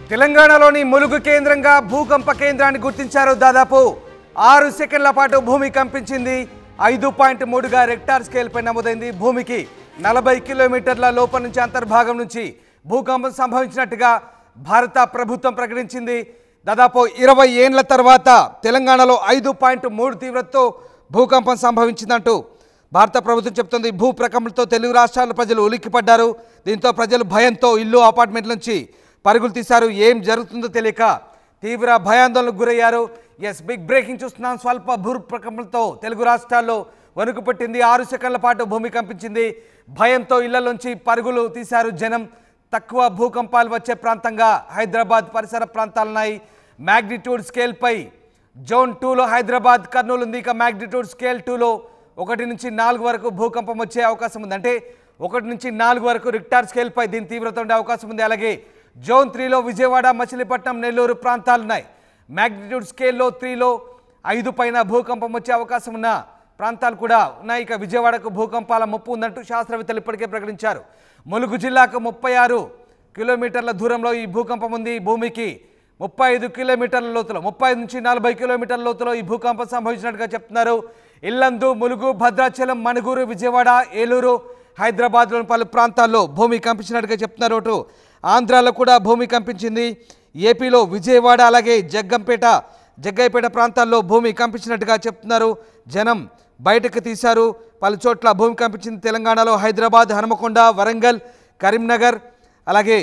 తెలంగాణలోని ములుగు కేంద్రంగా భూకంప కేంద్రాన్ని గుర్తించారు దాదాపు ఆరు సెకండ్ల పాటు భూమి కంపించింది ఐదు పాయింట్ మూడుగా రెక్టార్ స్కేల్పై నమోదైంది భూమికి నలభై కిలోమీటర్ల లోపల నుంచి అంతర్భాగం నుంచి భూకంపం సంభవించినట్టుగా భారత ప్రభుత్వం ప్రకటించింది దాదాపు ఇరవై ఏండ్ల తర్వాత తెలంగాణలో ఐదు పాయింట్ మూడు తీవ్రతతో భూకంపం సంభవించిందంటూ భారత ప్రభుత్వం చెప్తుంది భూ ప్రకంపనతో తెలుగు రాష్ట్రాల ప్రజలు ఉలిక్కిపడ్డారు దీంతో ప్రజలు భయంతో ఇల్లు అపార్ట్మెంట్ల నుంచి పరుగులు తీశారు ఏం జరుగుతుందో తెలియక తీవ్ర భయాందోళనకు గురయ్యారు ఎస్ బిగ్ బ్రేకింగ్ చూస్తున్నాం స్వల్ప భూ ప్రకంపనతో తెలుగు రాష్ట్రాల్లో వణుకు పుట్టింది ఆరు సెకండ్ల పాటు భూమి కంపించింది భయంతో ఇళ్లలోంచి పరుగులు తీశారు జనం తక్కువ భూకంపాలు వచ్చే ప్రాంతంగా హైదరాబాద్ పరిసర ప్రాంతాలున్నాయి మ్యాగ్నిట్యూడ్ స్కేల్పై జోన్ టూలో హైదరాబాద్ కర్నూలు ఉంది ఇక మ్యాగ్నిట్యూడ్ స్కేల్ టూలో ఒకటి నుంచి నాలుగు వరకు భూకంపం వచ్చే అవకాశం ఉంది అంటే ఒకటి నుంచి నాలుగు వరకు రిక్టార్ స్కేల్పై దీని తీవ్రత ఉండే అవకాశం ఉంది అలాగే జోన్ త్రీలో విజయవాడ మచిలీపట్నం నెల్లూరు ప్రాంతాలు ఉన్నాయి మ్యాగ్నిట్యూడ్ స్కేల్లో త్రీలో ఐదు పైన భూకంపం వచ్చే అవకాశం ఉన్న ప్రాంతాలు కూడా ఉన్నాయి ఇక విజయవాడకు భూకంపాల ముప్పు ఉందంటూ శాస్త్రవేత్తలు ఇప్పటికే ప్రకటించారు ములుగు జిల్లాకు ముప్పై ఆరు కిలోమీటర్ల దూరంలో ఈ భూకంపం ఉంది భూమికి ముప్పై ఐదు కిలోమీటర్ల లోతులో ముప్పై ఐదు నుంచి నలభై కిలోమీటర్ల లోతులో ఈ భూకంపం సంభవించినట్టుగా చెప్తున్నారు ఇల్లందు ములుగు భద్రాచలం మణుగూరు విజయవాడ ఏలూరు హైదరాబాద్లోని పలు ప్రాంతాల్లో భూమి కంపించినట్టుగా చెప్తున్నారు అటు ఆంధ్రాలో కూడా భూమి కంపించింది ఏపీలో విజయవాడ అలాగే జగ్గంపేట జగ్గైపేట ప్రాంతాల్లో భూమి కంపించినట్టుగా చెప్తున్నారు జనం బయటకు తీశారు పలు చోట్ల భూమి కంపించింది తెలంగాణలో హైదరాబాద్ హనుమకొండ వరంగల్ కరీంనగర్ అలాగే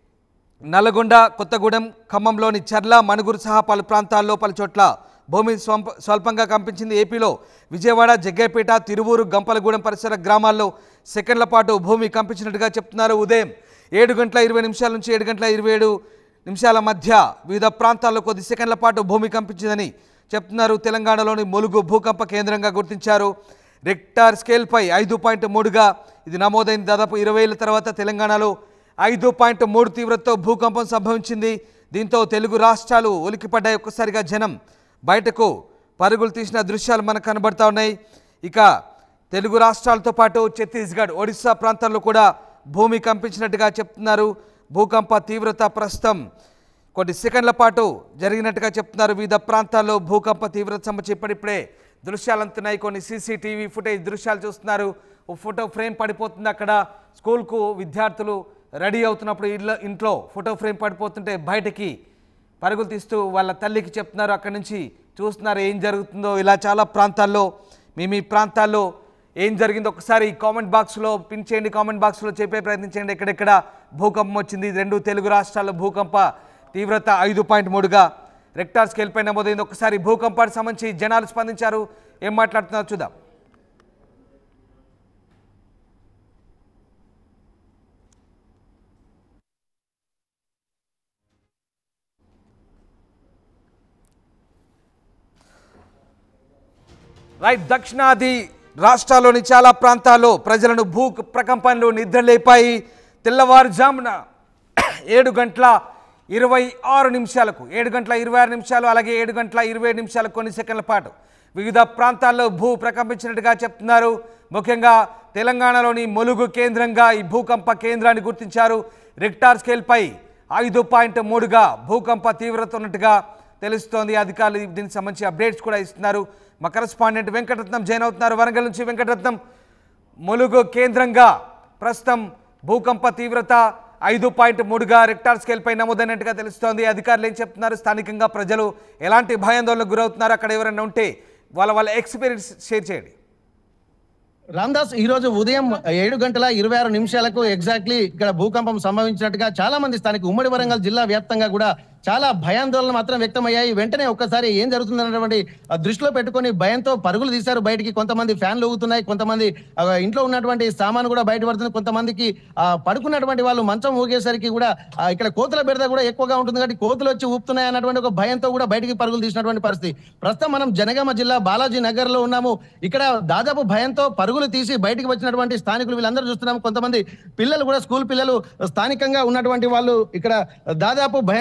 నల్గొండ కొత్తగూడెం ఖమ్మంలోని చర్ల మణుగురు సహా పలు ప్రాంతాల్లో పలు చోట్ల భూమి స్వంప స్వల్పంగా కంపించింది ఏపీలో విజయవాడ జగ్గైపేట తిరువూరు గంపలగూడెం పరిసర గ్రామాల్లో సెకండ్ల పాటు భూమి కంపించినట్టుగా చెప్తున్నారు ఉదయం ఏడు గంటల ఇరవై నిమిషాల నుంచి ఏడు గంటల ఇరవై ఏడు నిమిషాల మధ్య వివిధ ప్రాంతాల్లో కొద్ది సెకండ్ల పాటు భూమి కంపించిందని చెప్తున్నారు తెలంగాణలోని ములుగు భూకంప కేంద్రంగా గుర్తించారు రెక్టార్ స్కేల్పై ఐదు పాయింట్ మూడుగా ఇది నమోదైంది దాదాపు ఇరవై ఏళ్ళ తర్వాత తెలంగాణలో ఐదు పాయింట్ మూడు తీవ్రతతో భూకంపం సంభవించింది దీంతో తెలుగు రాష్ట్రాలు ఉలికిపడ్డాయి ఒక్కసారిగా జనం బయటకు పరుగులు తీసిన దృశ్యాలు మనకు కనబడతా ఉన్నాయి ఇక తెలుగు రాష్ట్రాలతో పాటు ఛత్తీస్గఢ్ ఒడిశా ప్రాంతాల్లో కూడా భూమి కంపించినట్టుగా చెప్తున్నారు భూకంప తీవ్రత ప్రస్తుతం కొన్ని సెకండ్ల పాటు జరిగినట్టుగా చెప్తున్నారు వివిధ ప్రాంతాల్లో భూకంప తీవ్రత సంబంధించి ఇప్పుడిప్పుడే దృశ్యాలు అందుతున్నాయి కొన్ని సీసీటీవీ ఫుటేజ్ దృశ్యాలు చూస్తున్నారు ఓ ఫోటో ఫ్రేమ్ పడిపోతుంది అక్కడ స్కూల్కు విద్యార్థులు రెడీ అవుతున్నప్పుడు ఇళ్ళ ఇంట్లో ఫోటో ఫ్రేమ్ పడిపోతుంటే బయటికి పరుగులు తీస్తూ వాళ్ళ తల్లికి చెప్తున్నారు అక్కడి నుంచి చూస్తున్నారు ఏం జరుగుతుందో ఇలా చాలా ప్రాంతాల్లో మీ మీ ప్రాంతాల్లో ఏం జరిగిందో ఒకసారి కామెంట్ బాక్స్లో పిన్ చేయండి కామెంట్ బాక్స్లో చెప్పే ప్రయత్నించండి ఎక్కడెక్కడ భూకంపం వచ్చింది ఇది రెండు తెలుగు రాష్ట్రాల్లో భూకంప తీవ్రత ఐదు పాయింట్ మూడుగా రెక్టార్ స్కేల్ పై నమోదైంది ఒకసారి భూకంపానికి సంబంధించి జనాలు స్పందించారు ఏం మాట్లాడుతున్నారో చూద్దాం రైట్ దక్షిణాది రాష్ట్రాల్లోని చాలా ప్రాంతాల్లో ప్రజలను భూ ప్రకంపనలు నిద్రలేపాయి తెల్లవారుజామున ఏడు గంటల ఇరవై ఆరు నిమిషాలకు ఏడు గంటల ఇరవై ఆరు నిమిషాలు అలాగే ఏడు గంటల ఇరవై ఏడు నిమిషాలకు కొన్ని సెకండ్ల పాటు వివిధ ప్రాంతాల్లో భూ ప్రకంపించినట్టుగా చెప్తున్నారు ముఖ్యంగా తెలంగాణలోని ములుగు కేంద్రంగా ఈ భూకంప కేంద్రాన్ని గుర్తించారు రిక్టార్ స్కేల్పై ఐదు పాయింట్ మూడుగా భూకంప తీవ్రత ఉన్నట్టుగా తెలుస్తోంది అధికారులు దీనికి సంబంధించి అప్డేట్స్ కూడా ఇస్తున్నారు మా కరస్పాండెంట్ వెంకటరత్నం జైన్ అవుతున్నారు వరంగల్ నుంచి వెంకటరత్నం ములుగు కేంద్రంగా ప్రస్తుతం భూకంప తీవ్రత ఐదు పాయింట్ మూడుగా రెక్టార్ స్కేల్పై నమోదైనట్టుగా తెలుస్తోంది అధికారులు ఏం చెప్తున్నారు స్థానికంగా ప్రజలు ఎలాంటి భయాందోళనకు గురవుతున్నారు అక్కడ ఎవరైనా ఉంటే వాళ్ళ వాళ్ళ ఎక్స్పీరియన్స్ షేర్ చేయండి రామ్దాస్ ఈ రోజు ఉదయం ఏడు గంటల ఇరవై ఆరు నిమిషాలకు ఎగ్జాక్ట్లీ ఇక్కడ భూకంపం సంభవించినట్టుగా చాలా మంది స్థానిక ఉమ్మడి వరంగల్ జిల్లా వ్యాప్తంగా కూడా చాలా భయాందోళన మాత్రం వ్యక్తమయ్యాయి వెంటనే ఒక్కసారి ఏం జరుగుతుందన్నటువంటి ఆ దృష్టిలో పెట్టుకొని భయంతో పరుగులు తీశారు బయటికి కొంతమంది ఫ్యాన్లు ఊగుతున్నాయి కొంతమంది ఆ, ఇంట్లో ఉన్నటువంటి సామాను కూడా బయటపడుతుంది కొంతమందికి ఆ, పడుకున్నటువంటి వాళ్ళు మంచం ఊగేసరికి కూడా ఆ, ఇక్కడ కోతుల బెడద కూడా ఎక్కువగా ఉంటుంది కాబట్టి కోతులు వచ్చి ఊపుతున్నాయి అన్నటువంటి ఒక భయంతో కూడా బయటికి పరుగులు తీసినటువంటి పరిస్థితి ప్రస్తుతం మనం జనగామ జిల్లా బాలాజీ నగర్ లో ఉన్నాము ఇక్కడ దాదాపు భయంతో పరుగులు తీసి బయటికి వచ్చినటువంటి స్థానికులు వీళ్ళందరూ చూస్తున్నాము కొంతమంది పిల్లలు కూడా స్కూల్ పిల్లలు స్థానికంగా ఉన్నటువంటి వాళ్ళు ఇక్కడ దాదాపు భయంతో పరుగులు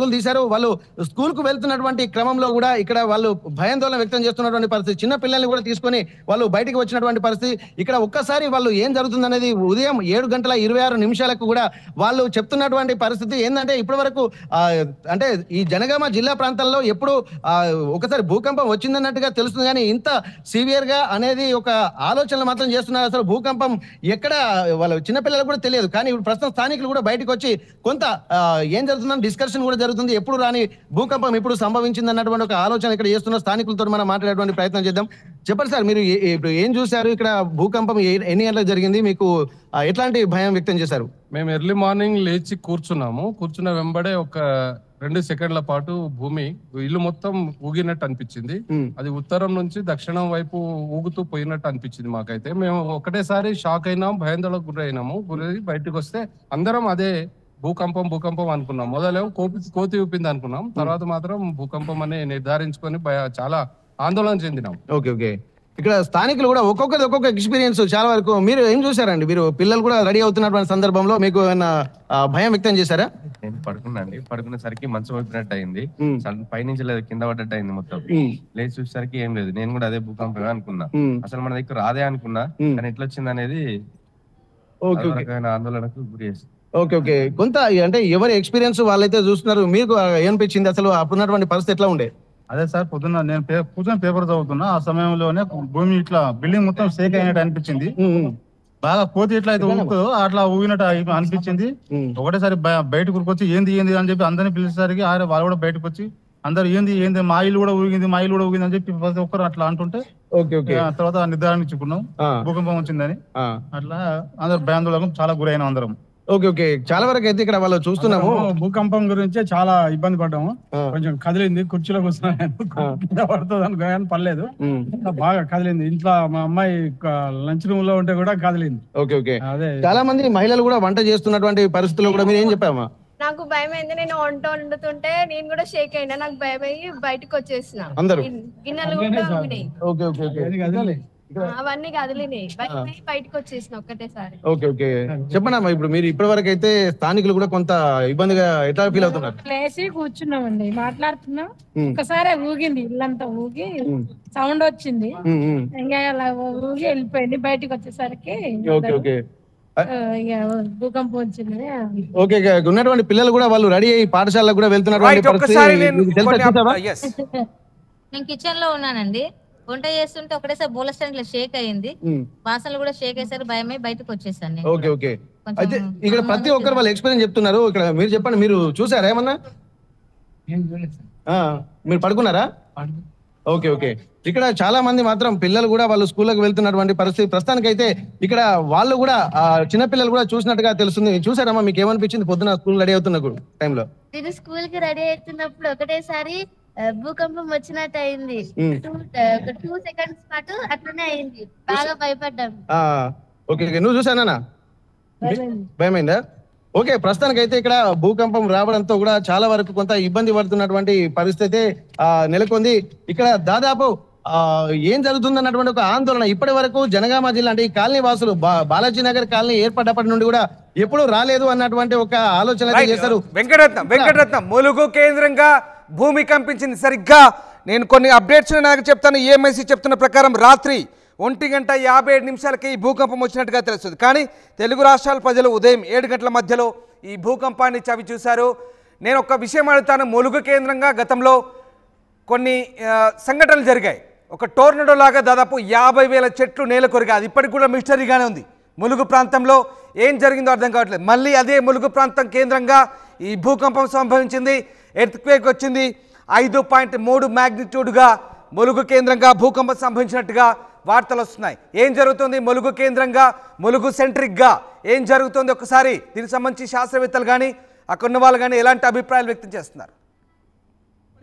ఫోటోలు తీశారు వాళ్ళు స్కూల్ కు వెళ్తున్నటువంటి క్రమంలో కూడా ఇక్కడ వాళ్ళు భయాందోళన వ్యక్తం చేస్తున్నటువంటి పరిస్థితి చిన్న పిల్లల్ని కూడా తీసుకొని వాళ్ళు బయటికి వచ్చినటువంటి పరిస్థితి ఇక్కడ ఒక్కసారి వాళ్ళు ఏం జరుగుతుందనేది ఉదయం ఏడు గంటల ఇరవై ఆరు నిమిషాలకు కూడా వాళ్ళు చెప్తున్నటువంటి పరిస్థితి ఏంటంటే ఇప్పటి వరకు ఆ, అంటే ఈ జనగామ జిల్లా ప్రాంతాల్లో ఎప్పుడు ఆ, ఒకసారి భూకంపం వచ్చిందన్నట్టుగా తెలుస్తుంది కానీ ఇంత సివియర్ గా అనేది ఒక ఆలోచనలు మాత్రం చేస్తున్నారు అసలు భూకంపం ఎక్కడ వాళ్ళ చిన్నపిల్లలకు కూడా తెలియదు కానీ ఇప్పుడు ప్రస్తుతం స్థానికులు కూడా బయటకు వచ్చి కొంత ఆ, ఏం జరుగుతుందని డిస్కషన్ కూడా జరుగుతుంది ఎప్పుడు రాని భూకంపం ఇప్పుడు సంభవించింది అన్నటువంటి ఒక ఆలోచన ఇక్కడ చేస్తున్న స్థానికులతో మనం మాట్లాడేటువంటి ప్రయత్నం చేద్దాం చెప్పండి సార్ మీరు ఏ- ఇప్పుడు ఏం చూశారు ఇక్కడ భూకంపం ఏ- ఎన్ని గంటలకు జరిగింది మీకు ఆ, ఎట్లాంటి భయం వ్యక్తం చేశారు మేము ఎర్లీ మార్నింగ్ లేచి కూర్చున్నాము కూర్చున్న వెంబడే ఒక రెండు సెకండ్ల పాటు భూమి ఇల్లు మొత్తం ఊగినట్టు అనిపించింది ఉమ్, అది ఉత్తరం నుంచి దక్షిణం వైపు ఊగుతూ పోయినట్టు అనిపించింది మాకైతే మేము ఒకటేసారి షాక్ అయినాం భయాందోళనకు గురైనాము గురై బయటకు వస్తే అందరం అదే భూకంపం భూకంపం అనుకున్నాం మొదలేమో కోపి కోతి ఊపింది అనుకున్నాం తర్వాత మాత్రం భూకంపం అని నిర్ధారించుకొని భయ- చాలా ఆందోళన చెందినాం ఓకే ఓకే ఇక్కడ స్థానికులు కూడా ఒక్కొక్కరి ఒక్కొక్క ఎక్స్పీరియన్స్ చాలా వరకు మీరు ఏం చూసారండి మీరు పిల్లలు కూడా రెడీ అవుతున్నటువంటి సందర్భంలో మీకు ఏమైనా ఆ, భయం వ్యక్తం చేశారా నేను పడుకున్నాండి పడుకునేసరికి మంచం వైపునట్టు అయింది ఉమ్, సడన్ పైనుంచి లేదు కింద పడ్డట్టు అయింది మొత్తం ఉమ్, లేచి చూసేసరికి ఏం లేదు నేను కూడా అదే భూకంపమే అనుకున్నా ఉమ్, అసలు మన దగ్గర రాదే అనుకున్నా ఉమ్. కానీ ఎట్లా వచ్చింది అనేది ఓకే ఓకే రకమైన ఆందోళనకు గురి చేస్తుంది ఓకే ఓకే కొంత అంటే ఎవరి ఎక్స్పీరియన్స్ వాళ్ళైతే చూస్తున్నారు మీకు ఆ, ఏమనిపించింది అసలు అప్పుడున్నటువంటి పరిస్థితి ఎట్లా ఉండే అదే సార్ పొద్దున్న నేను పే- కూర్చొని పేపర్ చదువుతున్నా ఆ సమయంలోనే భూమి ఇట్లా బిల్డింగ్ మొత్తం షేక్ అయినట్టు అనిపించింది ఉమ్, ఉమ్, బాగా కోతి ఎట్లా అయితే ఊగుతుందో అట్లా ఊగినట్టు అయి- అనిపించింది ఉమ్, ఒకటేసారి బయ- బయటకు ఉరికొచ్చి ఏంది ఏంది అని చెప్పి అందరిని పిలిచేసరికి ఆరే వాళ్ళు కూడా బయటకు వచ్చి అందరు ఏంది ఏంది మా ఇల్లు కూడా ఊగింది మా ఇల్లు కూడా ఊగింది అని చెప్పి ప్రతి ఒక్కరు అట్లా అంటుంటే ఓకే ఓకే ఆ తర్వాత నిర్ధారించుకున్నాం ఆ, భూకంపం వచ్చిందని ఆ. అట్లా అందరు భయాందోళనకు చాలా గురైన అందరం ఓకే ఓకే చాలా వరకు అయితే ఇక్కడ వాళ్ళు చూస్తున్నాము భూకంపం గురించి చాలా ఇబ్బంది పడ్డాము ఆ, కొంచెం కదిలింది కుర్చీలో కూర్చున్నాను కింద పడుతుంది అనుకోని పర్లేదు ఉమ్, బాగా కదిలింది ఇంట్లో మా అమ్మాయి లంచ్ రూమ్ లో ఉంటే కూడా కదిలింది ఓకే ఓకే అదే చాలా మంది మహిళలు కూడా వంట చేస్తున్నటువంటి పరిస్థితుల్లో కూడా మీరు ఏం చెప్పామా నాకు భయం అయింది నేను వంట వండుతుంటే నేను కూడా షేక్ అయినా నాకు భయం అయ్యి బయటకు వచ్చేసిన అందరూ గిన్- గిన్నెలు కూడా ఊగినాయి. ఓకే ఓకే ఓకే అది కదిలి. ఆ, అవన్నీ కదిలినాయి భయం అయ్యి బయటకు వచ్చేసిన ఒక్కటేసారి ఓకే ఓకే చెప్పండి అమ్మా ఇప్పుడు మీరు ఇప్పటి వరకు అయితే స్థానికులు కూడా కొంత ఇబ్బందిగా ఎట్లా ఫీల్ అవుతున్నారు లేచి కూర్చున్నామండి మాట్లాడుతున్నాం ఉమ్, ఒకసారి ఊగింది ఇల్లంతా ఊగి ఉమ్, సౌండ్ వచ్చింది ఉమ్, ఉమ్. ఇంకా అలా ఊగి వెళ్ళిపోయింది బయటకు వచ్చేసరికి ఓకే ఓకే ఆ, ఇక భూకంపం వచ్చింది ఓకే ఇక ఉన్నటువంటి పిల్లలు కూడా వాళ్ళు రెడీ అయ్యి పాఠశాలకు కూడా వెళ్తున్నటువంటి రైట్ ఒక్కసారి పరిస్థితి నేను మీకు తెలుసా, చూసావా? కొన్ని ఎస్ నేను కిచెన్ లో ఉన్నానండి వంట చేస్తుంటే ఒకటేసారి బోల స్టాండ్ ఇట్లా షేక్ అయ్యింది ఉమ్, వాసనలు కూడా షేక్ అయ్యేసరికి భయమై బయటకు వచ్చేసాను నేను ఓకే ఓకే కొంచెం అయితే ఇక్కడ ప్రతి ఒక్కరు వాళ్ళ ఎక్స్పీరియన్స్ చెప్తున్నారు ఇక్కడ మీరు చెప్పండి మీరు చూసారా ఏమన్నా ఆ, మీరు పడుకున్నారా ఓకే ఓకే ఇక్కడ చాలా మంది మాత్రం పిల్లలు కూడా వాళ్ళు స్కూల్కి వెళ్తున్నటువంటి పరిస్థితి ప్రస్తుతానికి అయితే ఇక్కడ వాళ్ళు కూడా ఆ, చిన్న పిల్లలు కూడా చూసినట్టుగా తెలుస్తుంది చూసారమ్మా మీకు ఏమనిపించింది పొద్దున స్కూల్ రెడీ అవుతున్న టైంలో నేను స్కూల్ కి రెడీ అవుతున్నప్పుడు ఒకటేసారి ఆ, భూకంపం వచ్చినట్టు అయింది ఉమ్. టూ ఒక టూ సెకండ్స్ పాటు అట్లనే అయింది బాగా భయపడ్డాం ఆ, ఓకే ఓకే నువ్వు చూసానా భయమైందా ఓకే ప్రస్తుతానికి అయితే ఇక్కడ భూకంపం రావడంతో కూడా చాలా వరకు కొంత ఇబ్బంది పడుతున్నటువంటి పరిస్థితి ఆ, నెలకొంది ఇక్కడ దాదాపు ఆ, ఏం జరుగుతుంది అన్నటువంటి ఒక ఆందోళన ఇప్పటి వరకు జనగామ జిల్లా అంటే ఈ కాలనీ వాసులు బా- బాలాజీ నగర్ కాలనీ ఏర్పడ్డప్పటి నుండి కూడా ఎప్పుడు రాలేదు అన్నటువంటి ఒక ఆలోచన అయితే రైట్. చేశారు వెంకటరత్నం వెంకటరత్నం ములుగు కేంద్రంగా భూమి కంపించింది సరిగ్గా నేను కొన్ని అప్డేట్స్ నాకు చెప్తాను ఈఎంఐసి చెప్తున్న ప్రకారం రాత్రి ఒంటి గంట యాభై ఏడు నిమిషాలకి ఈ భూకంపం వచ్చినట్టుగా తెలుస్తుంది కానీ తెలుగు రాష్ట్రాల ప్రజలు ఉదయం ఏడు గంటల మధ్యలో ఈ భూకంపాన్ని చవి చూశారు నేను ఒక విషయం అడుగుతాను ములుగు కేంద్రంగా గతంలో కొన్ని ఆ, సంఘటనలు జరిగాయి ఒక టోర్నడో లాగా దాదాపు యాభై వేల చెట్లు నేల కొరిగాయి అది ఇప్పటికి కూడా మిస్టరీగానే ఉంది ములుగు ప్రాంతంలో ఏం జరిగిందో అర్థం కావట్లేదు మళ్ళీ అదే ములుగు ప్రాంతం కేంద్రంగా ఈ భూకంపం సంభవించింది ఎర్త్క్వేక్ వచ్చింది ఐదు పాయింట్ మూడు మ్యాగ్నిట్యూడ్గా ములుగు కేంద్రంగా భూకంపం సంభవించినట్టుగా వార్తలు వస్తున్నాయి ఏం జరుగుతుంది ములుగు కేంద్రంగా ములుగు సెంట్రిక్గా ఏం జరుగుతుంది ఒకసారి దీనికి సంబంధించి శాస్త్రవేత్తలు కానీ అక్కడ ఉన్న వాళ్ళు కానీ ఎలాంటి అభిప్రాయాలు వ్యక్తం చేస్తున్నారు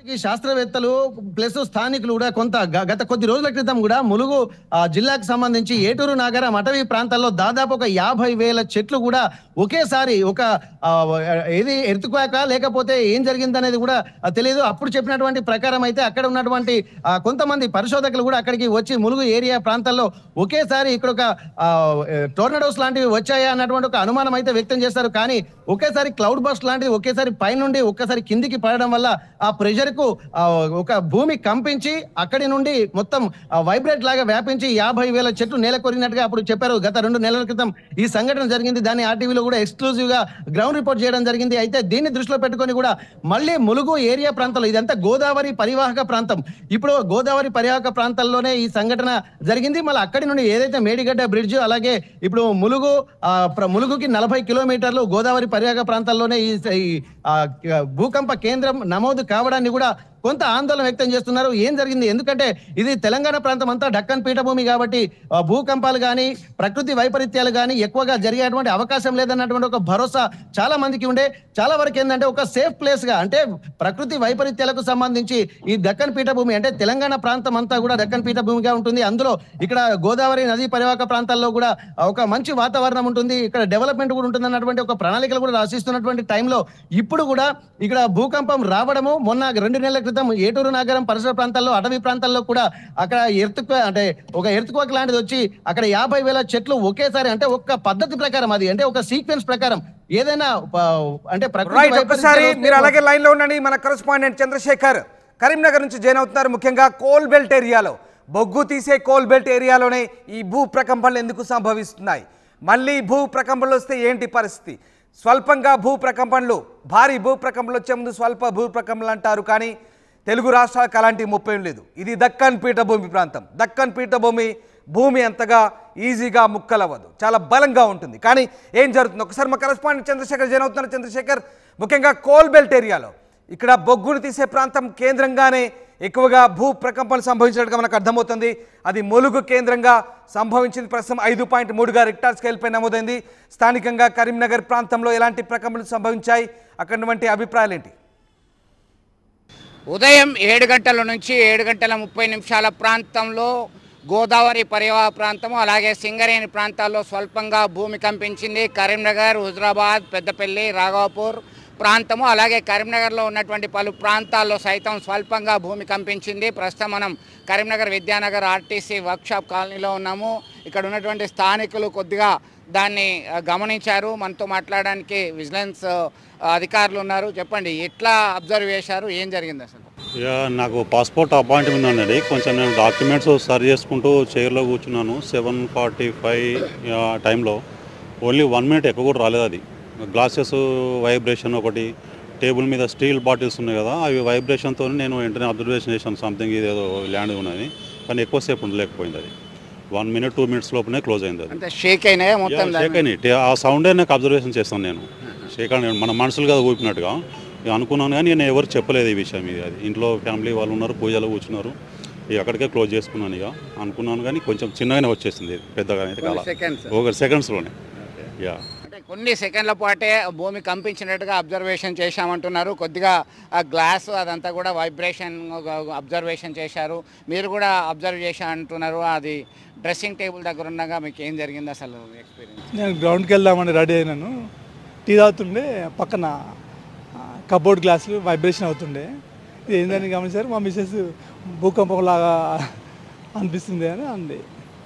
ఈ శాస్త్రవేత్తలు ప్లస్ స్థానికులు కూడా కొంత గ- గత కొద్ది రోజుల క్రితం కూడా ములుగు ఆ, జిల్లాకు సంబంధించి ఏటూరు నగరం అటవీ ప్రాంతాల్లో దాదాపు ఒక యాభై వేల చెట్లు కూడా ఒకేసారి ఒక ఆ, ఏది ఎర్తుక్వాక లేకపోతే ఏం జరిగింది అనేది కూడా ఆ, తెలియదు అప్పుడు చెప్పినటువంటి ప్రకారం అయితే అక్కడ ఉన్నటువంటి ఆ, కొంతమంది పరిశోధకులు కూడా అక్కడికి వచ్చి ములుగు ఏరియా ప్రాంతాల్లో ఒకేసారి ఇక్కడ ఒక టోర్నడోస్ లాంటివి వచ్చాయా అన్నటువంటి ఒక అనుమానం అయితే వ్యక్తం చేస్తారు కానీ ఒకేసారి క్లౌడ్ బస్ట్ లాంటిది ఒకేసారి పైనుండి ఒకేసారి కిందికి పడడం వల్ల ఆ ప్రెషర్ కు ఆ, ఒక భూమి కంపించి అక్కడి నుండి మొత్తం వైబ్రేట్ లాగా వ్యాపించి యాభై వేల చెట్లు నేల కొరిగినట్టుగా అప్పుడు చెప్పారు గత రెండు నెలల క్రితం ఈ సంఘటన జరిగింది దాన్ని ఆర్టీవీలో కూడా ఎక్స్క్లూజివ్ గా గ్రౌండ్ రిపోర్ట్ చేయడం జరిగింది అయితే దీన్ని దృష్టిలో పెట్టుకొని కూడా మళ్ళీ ములుగు ఏరియా ప్రాంతంలో ఇదంతా గోదావరి పరివాహక ప్రాంతం ఇప్పుడు గోదావరి పరివాహక ప్రాంతాల్లోనే ఈ సంఘటన జరిగింది మళ్ళీ అక్కడి నుండి ఏదైతే మేడిగడ్డ బ్రిడ్జ్ అలాగే ఇప్పుడు ములుగు ఆ, ప్ర- ములుగుకి నలభై కిలోమీటర్లు గోదావరి పరివాహక ప్రాంతాల్లోనే ఈ ఈ, ఆ, భూకంప కేంద్రం నమోదు కావడాన్ని కూడా కొంత ఆందోళన వ్యక్తం చేస్తున్నారు ఏం జరిగింది ఎందుకంటే ఇది తెలంగాణ ప్రాంతం అంతా డక్కన్ పీఠభూమి కాబట్టి ఆ, భూకంపాలు కానీ ప్రకృతి వైపరీత్యాలు కానీ ఎక్కువగా జరిగేటువంటి అవకాశం లేదన్నటువంటి ఒక భరోసా చాలా మందికి ఉండే చాలా వరకు ఏంటంటే ఒక సేఫ్ ప్లేస్ గా అంటే ప్రకృతి వైపరీత్యాలకు సంబంధించి ఈ దక్కన్ పీఠభూమి అంటే తెలంగాణ ప్రాంతం అంతా కూడా దక్కన్ పీఠభూమిగా ఉంటుంది అందులో ఇక్కడ గోదావరి నదీ పరివాహక ప్రాంతాల్లో కూడా ఒక మంచి వాతావరణం ఉంటుంది ఇక్కడ డెవలప్మెంట్ కూడా ఉంటుంది అన్నటువంటి ఒక ప్రణాళికలు కూడా రాసిస్తున్నటువంటి టైంలో ఇప్పుడు కూడా ఇక్కడ భూకంపం రావడము మొన్న రెండు నెలల క్రితం ఏటూరు నగరం పరిసర ప్రాంతాల్లో అటవీ ప్రాంతాల్లో కూడా అక్కడ ఎర్తుక్ అంటే ఒక ఎర్తుకోక లాంటిది వచ్చి అక్కడ యాభై వేల చెట్లు ఒకేసారి అంటే ఒక పద్ధతి ప్రకారం అది అంటే ఒక సీక్వెన్స్ ప్రకారం ఏదైనా ప- అంటే ప్రకృతి రైట్ ఒక్కసారి వైపరీత్యాలు వస్తే మీరు అలాగే లైన్ లో ఉండండి మన కరెస్పాండెంట్ చంద్రశేఖర్ కరీంనగర్ నుంచి జాయిన్ అవుతున్నారు ముఖ్యంగా కోల్ బెల్ట్ ఏరియాలో బొగ్గు తీసే కోల్ బెల్ట్ ఏరియాలోనే ఈ భూ ప్రకంపనలు ఎందుకు సంభవిస్తున్నాయి మళ్ళీ భూ ప్రకంపనలు వస్తే ఏంటి పరిస్థితి స్వల్పంగా భూ ప్రకంపనలు భారీ భూ ప్రకంపనలు వచ్చే ముందు స్వల్ప భూ ప్రకంపనలు అంటారు కానీ తెలుగు రాష్ట్రాలకు అలాంటి ముప్పేం లేదు ఇది దక్కన్ పీఠభూమి ప్రాంతం దక్కన్ పీఠభూమి భూమి అంతగా ఈజీగా ముక్కలవ్వదు చాలా బలంగా ఉంటుంది కానీ ఏం జరుగుతుంది ఒకసారి మా కరెస్పాండెంట్ చంద్రశేఖర్ జైన్ అవుతున్నారు చంద్రశేఖర్ ముఖ్యంగా కోల్ బెల్ట్ ఏరియాలో ఇక్కడ బొగ్గును తీసే ప్రాంతం కేంద్రంగానే ఎక్కువగా భూ ప్రకంపనలు సంభవించినట్టుగా మనకు అర్థమవుతుంది అది ములుగు కేంద్రంగా సంభవించింది ప్రస్తుతం ఐదు పాయింట్ మూడుగా రిక్టార్ స్కేల్పై నమోదైంది స్థానికంగా కరీంనగర్ ప్రాంతంలో ఎలాంటి ప్రకంపనలు సంభవించాయి అక్కడ వంటి అభిప్రాయాలు ఏంటి ఉదయం ఏడు గంటల నుంచి ఏడు గంటల ముప్పై నిమిషాల ప్రాంతంలో గోదావరి పరివాహ ప్రాంతము అలాగే సింగరేణి ప్రాంతాల్లో స్వల్పంగా భూమి కంపించింది కరీంనగర్ హుజరాబాద్ పెద్దపల్లి రాఘవపూర్ ప్రాంతము అలాగే కరీంనగర్లో ఉన్నటువంటి పలు ప్రాంతాల్లో సైతం స్వల్పంగా భూమి కంపించింది ప్రస్తుతం మనం కరీంనగర్ విద్యానగర్ ఆర్టీసీ వర్క్షాప్ కాలనీలో ఉన్నాము ఇక్కడ ఉన్నటువంటి స్థానికులు కొద్దిగా దాన్ని ఆ, గమనించారు మనతో మాట్లాడడానికి విజిలెన్స్ ఆ, అధికారులు ఉన్నారు చెప్పండి ఎట్లా అబ్జర్వ్ చేశారు ఏం జరిగింది అసలు ఇక నాకు పాస్పోర్ట్ అపాయింట్మెంట్ ఉన్నది కొంచెం నేను డాక్యుమెంట్స్ సరి చేసుకుంటూ చైర్లో కూర్చున్నాను సెవెన్ ఫార్టీ ఫైవ్ టైంలో ఓన్లీ వన్ మినిట్ ఎక్కువ కూడా రాలేదు అది గ్లాసెస్ వైబ్రేషన్ ఒకటి టేబుల్ మీద స్టీల్ బాటిల్స్ ఉన్నాయి కదా అవి వైబ్రేషన్తో నేను వెంటనే అబ్జర్వేషన్ చేశాను సంథింగ్ ఇది ఏదో ల్యాండ్ ఉన్నది కానీ ఎక్కువసేపు ఉండలేకపోయింది అది వన్ మినిట్ టూ మినిట్స్ లోపలనే క్లోజ్ అయింది అది అంటే షేక్ అయినాయా మొత్తం దాని షేక్ అయినాయి టే- ఆ సౌండే నాకు అబ్జర్వేషన్ చేస్తాను నేను షేక్ అని మన మనసులు కదా ఊపినట్టుగా ఇక అనుకున్నాను కానీ నేను ఎవరు చెప్పలేదు ఈ విషయం ఇది అది ఇంట్లో ఫ్యామిలీ వాళ్ళు ఉన్నారు పూజలో కూర్చున్నారు ఇక అక్కడికే క్లోజ్ చేసుకున్నాను ఇక అనుకున్నాను కానీ కొంచెం చిన్నగానే వచ్చేసింది ఇది. పెద్దగా అయితే కొన్ని కాల seconds. ఒక సెకండ్స్లోనే యా అంటే కొన్ని సెకండ్ల పాటే భూమి కంపించినట్టుగా అబ్జర్వేషన్ చేశామంటున్నారు కొద్దిగా ఆ గ్లాస్ అదంతా కూడా వైబ్రేషన్ అబ్జర్వేషన్ చేశారు మీరు కూడా అబ్జర్వ్ చేశా అంటున్నారు అది డ్రెస్సింగ్ టేబుల్ దగ్గర ఉండగా మీకు ఏం జరిగింది అసలు ఎక్స్పీరియన్స్ నేను గ్రౌండ్కి వెళ్దామని రెడీ అయినాను టీ తాగుతుండే పక్కన కబోర్డ్ గ్లాసులు వైబ్రేషన్ అవుతుండే ఇది ఏందని గమనించారు మా మిస్సెస్ భూకంపం లాగా అనిపిస్తుంది అని అంది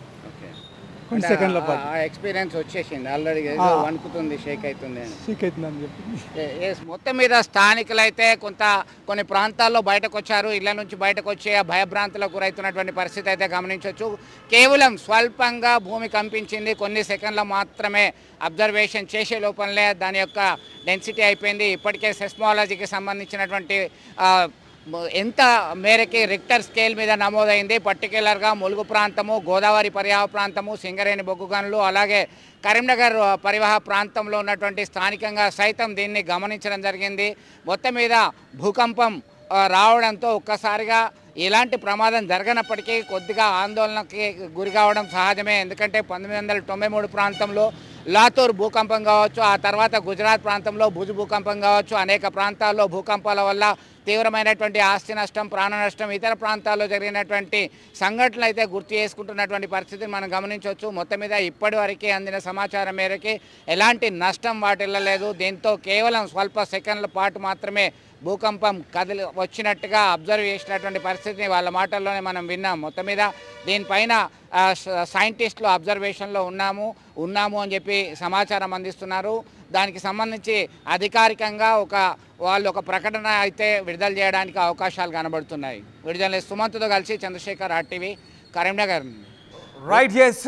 కొన్ని సెకండ్ల పాటు ఆ ఎక్స్పీరియన్స్ వచ్చేసింది ఆల్రెడీ ఆ. వణుకుతుంది షేక్ అవుతుంది అని షేక్ అవుతుందని చెప్పి ఏ- ఎస్, మొత్తం మీద స్థానికులైతే కొంత కొన్ని ప్రాంతాల్లో బయటకు వచ్చారు ఇళ్ల నుంచి బయటకు వచ్చి ఆ భయభ్రాంతులకు గురవుతున్నటువంటి పరిస్థితి అయితే గమనించవచ్చు కేవలం స్వల్పంగా భూమి కంపించింది కొన్ని సెకండ్ల మాత్రమే అబ్జర్వేషన్ చేసే లోపలనే దాని యొక్క డెన్సిటీ అయిపోయింది ఇప్పటికే సెస్మాలజీకి సంబంధించినటువంటి ఆ, మ- ఎంత మేరకి రిక్టర్ స్కేల్ మీద నమోదైంది పర్టికులర్గా ములుగు ప్రాంతము గోదావరి పరివాహ ప్రాంతము సింగరేణి బొగ్గు గనులు అలాగే కరీంనగర్ ఆ, పరివాహ ప్రాంతంలో ఉన్నటువంటి స్థానికంగా సైతం దీన్ని గమనించడం జరిగింది మొత్తం మీద భూకంపం ఆ, రావడంతో ఒక్కసారిగా ఎలాంటి ప్రమాదం జరగనప్పటికీ కొద్దిగా ఆందోళనకి గురి కావడం సహజమే ఎందుకంటే పంతొమ్మిది వందల తొంభై మూడు ప్రాంతంలో లాతూర్ భూకంపం కావచ్చు ఆ తర్వాత గుజరాత్ ప్రాంతంలో భుజ్ భూకంపం కావచ్చు అనేక ప్రాంతాల్లో భూకంపాల వల్ల తీవ్రమైనటువంటి ఆస్తి నష్టం ప్రాణ నష్టం ఇతర ప్రాంతాల్లో జరిగినటువంటి సంఘటనలు అయితే గుర్తు చేసుకుంటున్నటువంటి పరిస్థితిని మనం గమనించవచ్చు మొత్తం మీద ఇప్పటి వరకే అందిన సమాచారం మేరకి ఎలాంటి నష్టం వాటిల్లలేదు దీంతో కేవలం స్వల్ప సెకండ్ల పాటు మాత్రమే భూకంపం కదిలి వచ్చినట్టుగా అబ్జర్వ్ చేసినటువంటి పరిస్థితిని వాళ్ళ మాటల్లోనే మనం విన్నాం మొత్తం మీద దీనిపైన ఆ, స- సైంటిస్టులు అబ్జర్వేషన్లో ఉన్నాము ఉన్నాము అని చెప్పి సమాచారం అందిస్తున్నారు దానికి సంబంధించి అధికారికంగా ఒక వాళ్ళు ఒక ప్రకటన అయితే విడుదల చేయడానికి అవకాశాలు కనబడుతున్నాయి విడుదల సుమంత్తో కలిసి చంద్రశేఖర్ ఆర్టీవీ కరీంనగర్ రైట్ ఎస్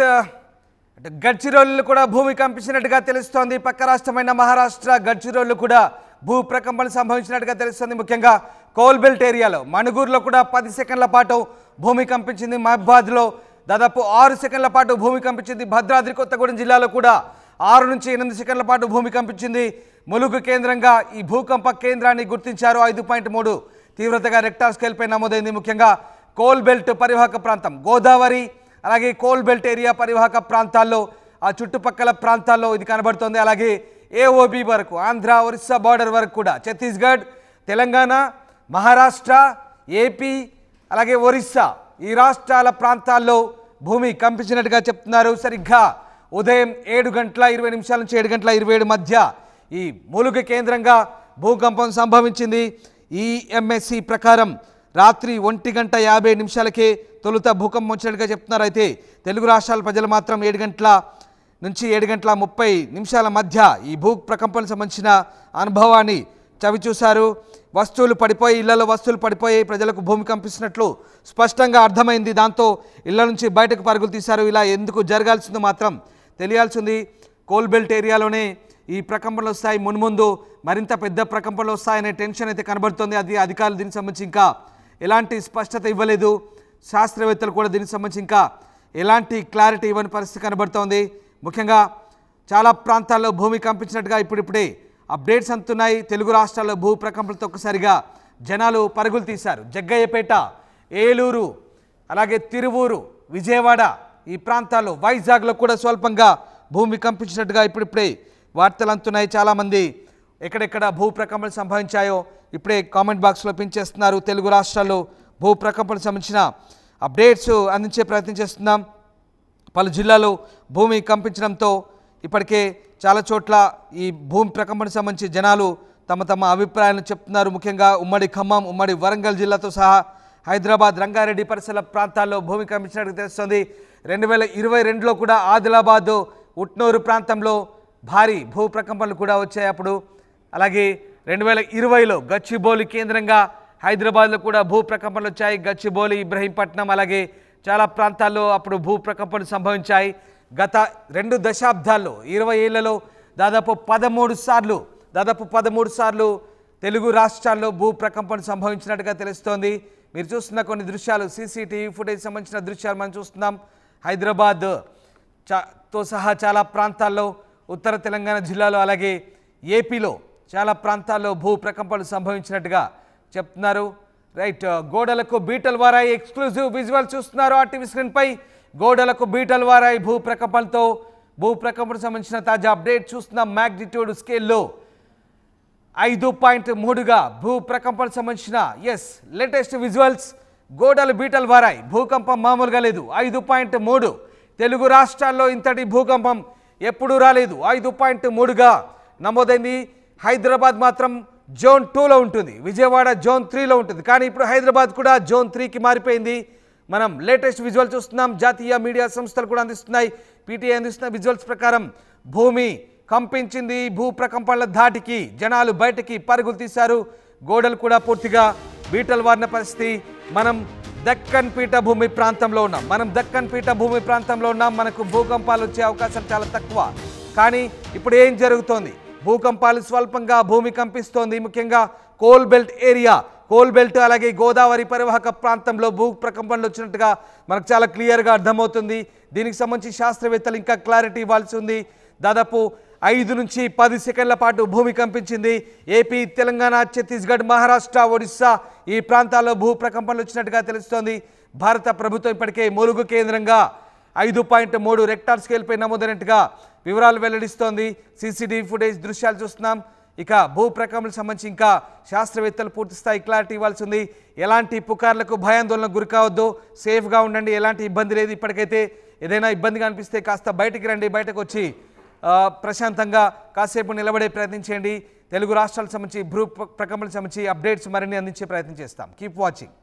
గడ్చిరోళ్ళు కూడా భూమి కంపించినట్టుగా తెలుస్తోంది పక్క రాష్ట్రమైన మహారాష్ట్ర గడ్చిరోళ్ళు కూడా భూ ప్రకంపన సంభవించినట్టుగా తెలుస్తోంది ముఖ్యంగా కోల్బెల్ట్ ఏరియాలో మణుగూరులో కూడా పది సెకండ్ల పాటు భూమి కంపించింది మహబాద్లో దాదాపు ఆరు సెకండ్ల పాటు భూమి కంపించింది భద్రాద్రి కొత్తగూడెం జిల్లాలో కూడా ఆరు నుంచి ఎనిమిది సెకండ్ల పాటు భూమి కంపించింది ములుగు కేంద్రంగా ఈ భూకంప కేంద్రాన్ని గుర్తించారు ఐదు పాయింట్ మూడు తీవ్రతగా రెక్టార్ స్కేల్పై నమోదైంది ముఖ్యంగా కోల్బెల్ట్ పరివాహక ప్రాంతం గోదావరి అలాగే కోల్బెల్ట్ ఏరియా పరివాహక ప్రాంతాల్లో ఆ చుట్టుపక్కల ప్రాంతాల్లో ఇది కనబడుతోంది అలాగే ఏఓబి వరకు ఆంధ్ర ఒరిస్సా బార్డర్ వరకు కూడా ఛత్తీస్గఢ్ తెలంగాణ మహారాష్ట్ర ఏపీ అలాగే ఒరిస్సా ఈ రాష్ట్రాల ప్రాంతాల్లో భూమి కంపించినట్టుగా చెప్తున్నారు సరిగ్గా ఉదయం ఏడు గంటల ఇరవై నిమిషాల నుంచి ఏడు గంటల ఇరవై ఏడు మధ్య ఈ మూలుగ కేంద్రంగా భూకంపం సంభవించింది ఈ ఎంఎస్సి ప్రకారం రాత్రి ఒంటి గంట యాభై నిమిషాలకే తొలుత భూకంపం వచ్చినట్టుగా చెప్తున్నారు అయితే తెలుగు రాష్ట్రాల ప్రజలు మాత్రం ఏడు గంటల నుంచి ఏడు గంటల ముప్పై నిమిషాల మధ్య ఈ భూ ప్రకంపనకు సంబంధించిన అనుభవాన్ని చవిచూశారు వస్తువులు పడిపోయి ఇళ్లలో వస్తువులు పడిపోయి ప్రజలకు భూమి కంపిస్తున్నట్లు స్పష్టంగా అర్థమైంది దాంతో ఇళ్ల నుంచి బయటకు పరుగులు తీశారు ఇలా ఎందుకు జరగాల్సిందో మాత్రం తెలియాల్సింది కోల్బెల్ట్ ఏరియాలోనే ఈ ప్రకంపనలు వస్తాయి మున్ముందు మరింత పెద్ద ప్రకంపనలు వస్తాయనే టెన్షన్ అయితే కనబడుతుంది అది అధికారులు దీనికి సంబంధించి ఇంకా ఎలాంటి స్పష్టత ఇవ్వలేదు శాస్త్రవేత్తలు కూడా దీనికి సంబంధించి ఇంకా ఎలాంటి క్లారిటీ ఇవ్వని పరిస్థితి కనబడుతోంది ముఖ్యంగా చాలా ప్రాంతాల్లో భూమి కంపించినట్టుగా ఇప్పుడిప్పుడే అప్డేట్స్ అందుతున్నాయి తెలుగు రాష్ట్రాల్లో భూ ప్రకంపనలతో ఒక్కసారిగా జనాలు పరుగులు తీశారు జగ్గయ్యపేట ఏలూరు అలాగే తిరువూరు విజయవాడ ఈ ప్రాంతాల్లో వైజాగ్లో కూడా స్వల్పంగా భూమి కంపించినట్టుగా ఇప్పుడిప్పుడే వార్తలు అందుతున్నాయి చాలామంది ఎక్కడెక్కడ భూ ప్రకంపనలు సంభవించాయో ఇప్పుడే కామెంట్ బాక్స్లో పించేస్తున్నారు తెలుగు రాష్ట్రాల్లో భూ ప్రకంపనకు సంబంధించిన అప్డేట్స్ అందించే ప్రయత్నం చేస్తున్నాం పలు జిల్లాలో భూమి కంపించడంతో ఇప్పటికే చాలా చోట్ల ఈ భూమి ప్రకంపనకు సంబంధించి జనాలు తమ తమ అభిప్రాయాలను చెప్తున్నారు ముఖ్యంగా ఉమ్మడి ఖమ్మం ఉమ్మడి వరంగల్ జిల్లాతో సహా హైదరాబాద్ రంగారెడ్డి పరిసర ప్రాంతాల్లో భూమి కంపించినట్టు తెలుస్తుంది రెండు వేల ఇరవై రెండులో కూడా ఆదిలాబాద్ ఉట్నూరు ప్రాంతంలో భారీ భూ ప్రకంపనలు కూడా వచ్చాయి అప్పుడు అలాగే రెండు వేల ఇరవైలో గచ్చిబౌలి కేంద్రంగా హైదరాబాద్లో కూడా భూ ప్రకంపనలు వచ్చాయి గచ్చిబౌలి ఇబ్రహీంపట్నం అలాగే చాలా ప్రాంతాల్లో అప్పుడు భూ ప్రకంపనలు సంభవించాయి గత రెండు దశాబ్దాల్లో ఇరవై ఏళ్లలో దాదాపు పదమూడు సార్లు దాదాపు పదమూడు సార్లు తెలుగు రాష్ట్రాల్లో భూ ప్రకంపనలు సంభవించినట్టుగా తెలుస్తోంది మీరు చూస్తున్న కొన్ని దృశ్యాలు సీసీటీవీ ఫుటేజ్ సంబంధించిన దృశ్యాలు మనం చూస్తున్నాం హైదరాబాద్ చా- తో సహా చాలా ప్రాంతాల్లో ఉత్తర తెలంగాణ జిల్లాలో అలాగే ఏపీలో చాలా ప్రాంతాల్లో భూ ప్రకంపనలు సంభవించినట్టుగా చెప్తున్నారు రైట్ గోడలకు బీటలు వారాయి ఎక్స్క్లూజివ్ విజువల్ చూస్తున్నారు ఆ టీవీ స్క్రీన్పై గోడలకు బీటలు వారాయి భూ ప్రకంపనతో భూ ప్రకంపనకు సంబంధించిన తాజా అప్డేట్ చూస్తున్నాం మ్యాగ్నిట్యూడ్ స్కేల్లో ఐదు పాయింట్ మూడుగా భూ ప్రకంపనకు సంబంధించిన ఎస్ లేటెస్ట్ విజువల్స్ గోడలు బీటలు వారాయి భూకంపం మామూలుగా లేదు ఐదు పాయింట్ మూడు తెలుగు రాష్ట్రాల్లో ఇంతటి భూకంపం ఎప్పుడూ రాలేదు ఐదు పాయింట్ మూడుగా నమోదైంది హైదరాబాద్ మాత్రం జోన్ టూలో ఉంటుంది విజయవాడ జోన్ త్రీలో ఉంటుంది కానీ ఇప్పుడు హైదరాబాద్ కూడా జోన్ త్రీకి మారిపోయింది మనం లేటెస్ట్ విజువల్ చూస్తున్నాం జాతీయ మీడియా సంస్థలు కూడా అందిస్తున్నాయి పీటీఐ అందిస్తున్న విజువల్స్ ప్రకారం భూమి కంపించింది భూ ప్రకంపనల ధాటికి జనాలు బయటికి పరుగులు తీశారు గోడలు కూడా పూర్తిగా బీటలు వారిన పరిస్థితి మనం దక్కన్ పీఠభూమి ప్రాంతంలో ఉన్నాం మనం దక్కన్ పీఠభూమి ప్రాంతంలో ఉన్నాం మనకు భూకంపాలు వచ్చే అవకాశం చాలా తక్కువ కానీ ఇప్పుడు ఏం జరుగుతోంది భూకంపాలు స్వల్పంగా భూమి కంపిస్తోంది ముఖ్యంగా coal belt area coal belt అలాగే గోదావరి పరివాహక ప్రాంతంలో భూ ప్రకంపనలు వచ్చినట్టుగా మనకు చాలా క్లియర్గా అర్థమవుతుంది దీనికి సంబంధించి శాస్త్రవేత్తలు ఇంకా క్లారిటీ ఇవ్వాల్సి ఉంది దాదాపు ఐదు నుంచి పది సెకండ్ల పాటు భూమి కంపించింది ఏపీ తెలంగాణ ఛత్తీస్గఢ్ మహారాష్ట్ర ఒడిస్సా ఈ ప్రాంతాల్లో భూ ప్రకంపనలు వచ్చినట్టుగా తెలుస్తోంది భారత ప్రభుత్వం ఇప్పటికే ములుగు కేంద్రంగా ఐదు పాయింట్ మూడు రెక్టార్ స్కేల్పై నమోదైనట్టుగా వివరాలు వెల్లడిస్తోంది సీసీటీవీ ఫుటేజ్ దృశ్యాలు చూస్తున్నాం ఇక భూ ప్రకంపనలకు సంబంధించి ఇంకా శాస్త్రవేత్తలు పూర్తి స్థాయి క్లారిటీ ఇవ్వాల్సి ఉంది ఎలాంటి పుకార్లకు భయాందోళనకు గురి కావద్దు సేఫ్గా ఉండండి ఎలాంటి ఇబ్బంది లేదు ఇప్పటికైతే ఏదైనా ఇబ్బందిగా అనిపిస్తే కాస్త బయటికి రండి బయటకు వచ్చి ఆ, ప్రశాంతంగా కాసేపు నిలబడే ప్రయత్నం చేయండి తెలుగు రాష్ట్రాలకు సంబంధించి భూ ప్రకంపనలకు సంబంధించి అప్డేట్స్ మరిన్ని అందించే ప్రయత్నం చేస్తాం కీప్ వాచింగ్